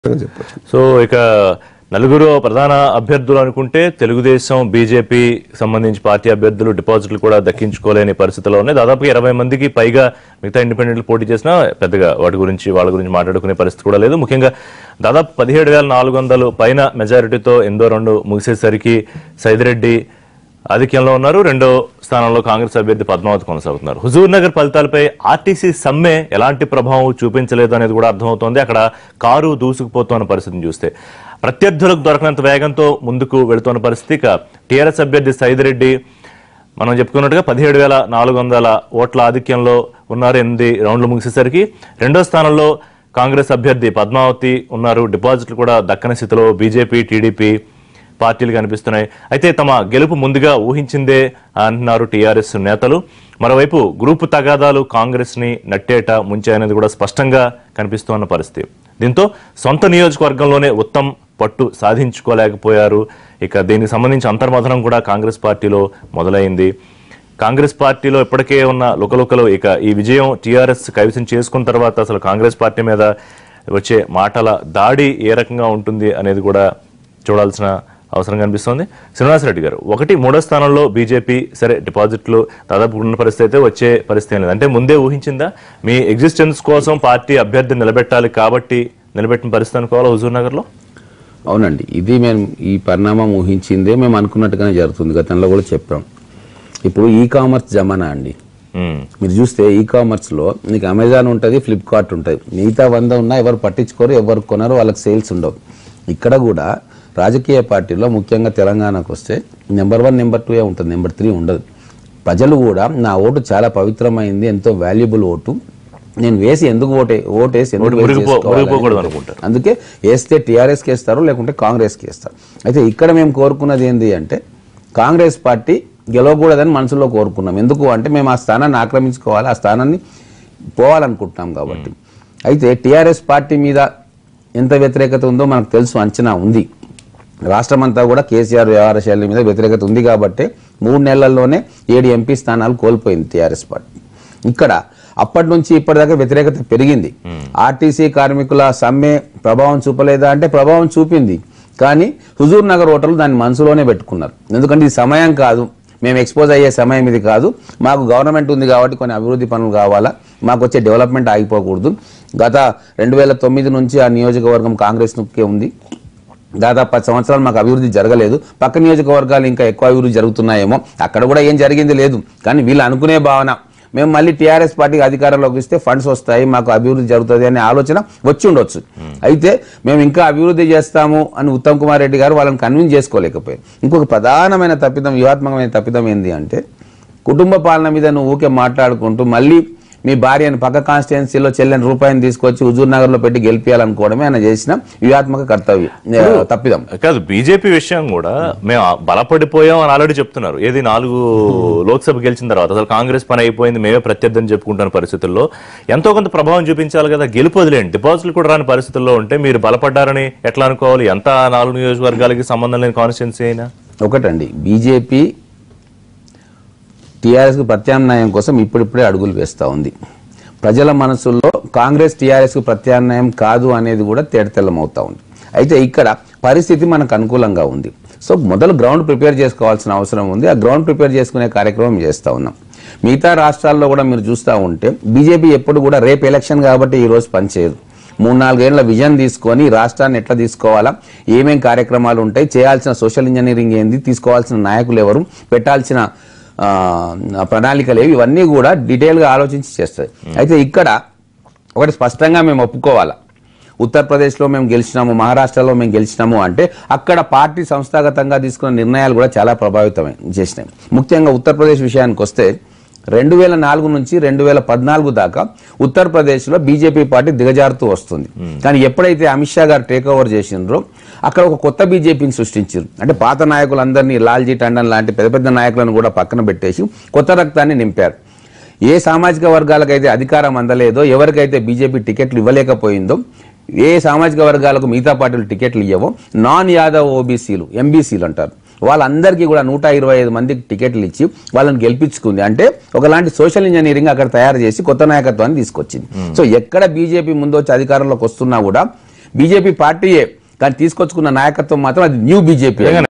చెప్పొచ్చు సో ఇక నలుగురు ప్రధాన అభ్యర్థులు అనుకుంటే తెలుగుదేశం బీజేపీ సంబంధించి పార్టీ అభ్యర్థులు డిపాజిట్లు కూడా దక్కించుకోలేని పరిస్థితిలో ఉన్నాయి దాదాపు ఇరవై మందికి పైగా మిగతా ఇండిపెండెంట్లు పోటీ చేసినా పెద్దగా వాటి గురించి వాళ్ళ గురించి మాట్లాడుకునే పరిస్థితి కూడా లేదు ముఖ్యంగా దాదాపు పదిహేడు వేల నాలుగు వందలు పైన మెజారిటీతో ఎందో రెండు ముగిసేసరికి సైదిరెడ్డి ఆధిక్యంలో ఉన్నారు రెండో స్థానంలో కాంగ్రెస్ అభ్యర్థి పద్మావతి కొనసాగుతున్నారు హుజూర్ నగర్ ఫలితాలపై ఆర్టీసీ సమ్మె ఎలాంటి ప్రభావం చూపించలేదు అనేది కూడా అర్థమవుతోంది అక్కడ కారు దూసుకుపోతున్న పరిస్థితిని చూస్తే ప్రత్యర్థులకు దొరకనంత వేగంతో ముందుకు వెళుతున్న పరిస్థితి ఇక టీఆర్ఎస్ అభ్యర్థి సైదిరెడ్డి మనం చెప్పుకున్నట్టుగా పదిహేడు వేల నాలుగు వందల ఓట్ల ఆధిక్యంలో ఉన్నారు ఎనిమిది రౌండ్లు ముగిసేసరికి రెండో స్థానంలో కాంగ్రెస్ అభ్యర్థి పద్మావతి ఉన్నారు డిపాజిట్లు కూడా దక్కని స్థితిలో బీజేపీ టీడీపీ పార్టీలు కనిపిస్తున్నాయి అయితే తమ గెలుపు ముందుగా ఊహించిందే అంటున్నారు టీఆర్ఎస్ నేతలు మరోవైపు గ్రూపు తగాదాలు కాంగ్రెస్ ని నట్టేట ముంచాయనేది కూడా స్పష్టంగా కనిపిస్తున్న పరిస్థితి దీంతో సొంత నియోజకవర్గంలోనే ఉత్తమ్ పట్టు సాధించుకోలేకపోయారు ఇక దీనికి సంబంధించి అంతర్మథనం కూడా కాంగ్రెస్ పార్టీలో మొదలైంది కాంగ్రెస్ పార్టీలో ఇప్పటికే ఉన్న లుకలుకలు ఇక ఈ విజయం టీఆర్ఎస్ కైవసం చేసుకున్న తర్వాత అసలు కాంగ్రెస్ పార్టీ మీద వచ్చే మాటల దాడి ఏ రకంగా ఉంటుంది అనేది కూడా చూడాల్సిన అవసరం కనిపిస్తోంది శ్రీనివాసరెడ్డి గారు ఒకటి మూడో స్థానంలో బీజేపీ సరే డిపాజిట్లు దాదాపు ఉన్న పరిస్థితి అయితే వచ్చే పరిస్థితి ఏం లేదు అంటే ముందే ఊహించిందా మీ ఎగ్జిస్టెన్స్ కోసం పార్టీ అభ్యర్థి నిలబెట్టాలి కాబట్టి నిలబెట్టిన పరిస్థితి అనుకోవాలా హుజూర్ నగర్లో అవునండి ఇది మేము ఈ పరిణామం ఊహించిందే మేము అనుకున్నట్టుగానే జరుగుతుంది గతంలో కూడా చెప్పాం ఇప్పుడు ఈ కామర్స్ జమానా అండి ఉమ్, మీరు చూస్తే ఈ కామర్స్లో మీకు అమెజాన్ ఉంటుంది ఫ్లిప్కార్ట్ ఉంటుంది మిగతా వంద ఉన్నా ఎవరు పట్టించుకోరు ఎవరు కొనరు వాళ్ళకి సేల్స్ ఉండవు ఇక్కడ కూడా రాజకీయ పార్టీలో ముఖ్యంగా తెలంగాణకు వస్తే నెంబర్ వన్ నెంబర్ టూ ఉంటుంది నెంబర్ త్రీ ఉండదు ప్రజలు కూడా నా ఓటు చాలా పవిత్రమైంది ఎంతో వాల్యుబుల్ ఓటు నేను వేసి ఎందుకు ఓటే ఓటేసి ఎందుకు వేస్ట్ మురిగిపో- చేసుకోవాలి మురిగిపోకూడదు అని అనుకుంటారు. అందుకే వేస్తే టీఆర్ఎస్కి వేస్తారు లేకుంటే కాంగ్రెస్కి వేస్తారు అయితే ఇక్కడ మేము కోరుకున్నది ఏంటి అంటే కాంగ్రెస్ పార్టీ గెలవకూడదని మనసులో కోరుకున్నాం ఎందుకు అంటే మేము ఆ స్థానాన్ని ఆక్రమించుకోవాలి ఆ స్థానాన్ని పోవాలనుకుంటున్నాం కాబట్టి అయితే టీఆర్ఎస్ పార్టీ మీద ఎంత వ్యతిరేకత ఉందో మనకు తెలుసు అంచనా ఉంది రాష్ట్రం అంతా కూడా కేసీఆర్ వ్యవహార శైలి మీద వ్యతిరేకత ఉంది కాబట్టి మూడు నెలల్లోనే ఏడు ఎంపీ స్థానాలు కోల్పోయింది టీఆర్ఎస్ పార్టీ ఇక్కడ అప్పటి నుంచి ఇప్పటిదాకా వ్యతిరేకత పెరిగింది ఆర్టీసీ కార్మికుల సమ్మె ప్రభావం చూపలేదా అంటే ప్రభావం చూపింది కానీ హుజూర్ నగర్ ఓటర్లు దాన్ని మనసులోనే పెట్టుకున్నారు ఎందుకంటే ఇది సమయం కాదు మేము ఎక్స్పోజ్ అయ్యే సమయం ఇది కాదు మాకు గవర్నమెంట్ ఉంది కాబట్టి కొన్ని అభివృద్ధి పనులు కావాలా మాకు వచ్చే డెవలప్మెంట్ ఆగిపోకూడదు గత రెండు వేల తొమ్మిది నుంచి ఆ నియోజకవర్గం కాంగ్రెస్ నొక్కే ఉంది దాదాపు పది సంవత్సరాలు మాకు అభివృద్ధి జరగలేదు పక్క నియోజకవర్గాలు ఇంకా ఎక్కువ అభివృద్ధి జరుగుతున్నాయేమో అక్కడ కూడా ఏం జరిగింది లేదు కానీ వీళ్ళు అనుకునే భావన మేము మళ్ళీ టీఆర్ఎస్ పార్టీకి అధికారంలోకి ఇస్తే ఫండ్స్ వస్తాయి మాకు అభివృద్ధి జరుగుతుంది అనే ఆలోచన వచ్చి ఉండొచ్చు అయితే మేము ఇంకా అభివృద్ధి చేస్తాము అని ఉత్తమ్ కుమార్ రెడ్డి గారు వాళ్ళని కన్విన్స్ చేసుకోలేకపోయారు ఇంకొక ప్రధానమైన తప్పిదం వ్యూహాత్మకమైన తప్పిదం ఏంటి అంటే కుటుంబ పాలన మీద నువ్వు ఊకే మాట్లాడుకుంటూ మళ్ళీ మీ భార్యను పక్క కాన్స్టిట్యున్సీలో చెల్లని రూపాయిని తీసుకొచ్చి హుజూర్ నగర్ లో పెట్టి గెలిపించాలనుకోవడమే ఆయన చేసిన వ్యూహాత్మక కర్తవ్యం ఆ, తప్పిదం కాదు బీజేపీ విషయం కూడా మేము బలపడిపోయాం అని ఆల్రెడీ చెప్తున్నారు ఏది నాలుగు లోక్సభ గెలిచిన తర్వాత అసలు కాంగ్రెస్ పని అయిపోయింది మేమే ప్రత్యర్థి చెప్పుకుంటున్న పరిస్థితుల్లో ఎంతో కొంత ప్రభావం చూపించాలి కదా గెలుపు వదిలేండి డిపాజిట్లు కూడా రాని పరిస్థితుల్లో ఉంటే మీరు బలపడ్డారని ఎట్లా అనుకోవాలి ఎంత నాలుగు నియోజకవర్గాలకి సంబంధం లేని కాన్స్టిట్యున్సీ అయినా ఒకటండి బీజేపీ టీఆర్ఎస్కు ప్రత్యామ్నాయం కోసం ఇప్పుడిప్పుడే అడుగులు వేస్తూ ఉంది ప్రజల మనసుల్లో కాంగ్రెస్ టీఆర్ఎస్కు ప్రత్యామ్నాయం కాదు అనేది కూడా తేటతెల్లం అవుతా ఉంది అయితే ఇక్కడ పరిస్థితి మనకు అనుకూలంగా ఉంది సో మొదలు గ్రౌండ్ ప్రిపేర్ చేసుకోవాల్సిన అవసరం ఉంది ఆ గ్రౌండ్ ప్రిపేర్ చేసుకునే కార్యక్రమం చేస్తూ ఉన్నాం మిగతా రాష్ట్రాల్లో కూడా మీరు చూస్తూ ఉంటే బీజేపీ ఎప్పుడు కూడా రేపు ఎలక్షన్ కాబట్టి ఈ రోజు పనిచేయదు మూడు నాలుగేళ్ల విజన్ తీసుకొని రాష్ట్రాన్ని ఎట్లా తీసుకోవాలా ఏమేం కార్యక్రమాలు ఉంటాయి చేయాల్సిన సోషల్ ఇంజనీరింగ్ ఏంది తీసుకోవాల్సిన నాయకులు ఎవరు పెట్టాల్సిన ఆ, ప్రణాళికలు ఏవి ఇవన్నీ కూడా డీటెయిల్గా ఆలోచించి చేస్తాయి అయితే ఇక్కడ ఒకటి స్పష్టంగా మేము ఒప్పుకోవాలా ఉత్తరప్రదేశ్లో మేము గెలిచినాము మహారాష్ట్రలో మేము గెలిచినాము అంటే అక్కడ పార్టీ సంస్థాగతంగా తీసుకున్న నిర్ణయాలు కూడా చాలా ప్రభావితమై చేసినాయి ముఖ్యంగా ఉత్తరప్రదేశ్ విషయానికి వస్తే రెండు వేల నాలుగు నుంచి రెండు వేల పద్నాలుగు దాకా ఉత్తరప్రదేశ్లో బీజేపీ పార్టీ దిగజారుతూ వస్తుంది కానీ ఎప్పుడైతే అమిత్ షా గారు టేక్ ఓవర్ చేసినారో అక్కడ ఒక కొత్త బీజేపీని సృష్టించారు అంటే పాత నాయకులందరినీ లాల్జీ టండన్ లాంటి పెద్ద పెద్ద నాయకులను కూడా పక్కన పెట్టేసి కొత్త రక్తాన్ని నింపారు ఏ సామాజిక వర్గాలకైతే అధికారం అందలేదో ఎవరికైతే బీజేపీ టికెట్లు ఇవ్వలేకపోయిందో ఏ సామాజిక వర్గాలకు మిగతా పార్టీలు టికెట్లు ఇవ్వవో నాన్ యాదవ్ ఓబీసీలు ఎంబీసీలు అంటారు వాళ్ళందరికీ కూడా నూట ఇరవై ఐదు మందికి టికెట్లు ఇచ్చి వాళ్ళని గెలిపించుకుంది అంటే ఒకలాంటి సోషల్ ఇంజనీరింగ్ అక్కడ తయారు చేసి కొత్త నాయకత్వాన్ని తీసుకొచ్చింది సో ఎక్కడ బీజేపీ ముందు వచ్చి అధికారంలోకి వస్తున్నా కూడా బీజేపీ పార్టీయే కానీ తీసుకొచ్చుకున్న నాయకత్వం మాత్రం అది న్యూ బీజేపీ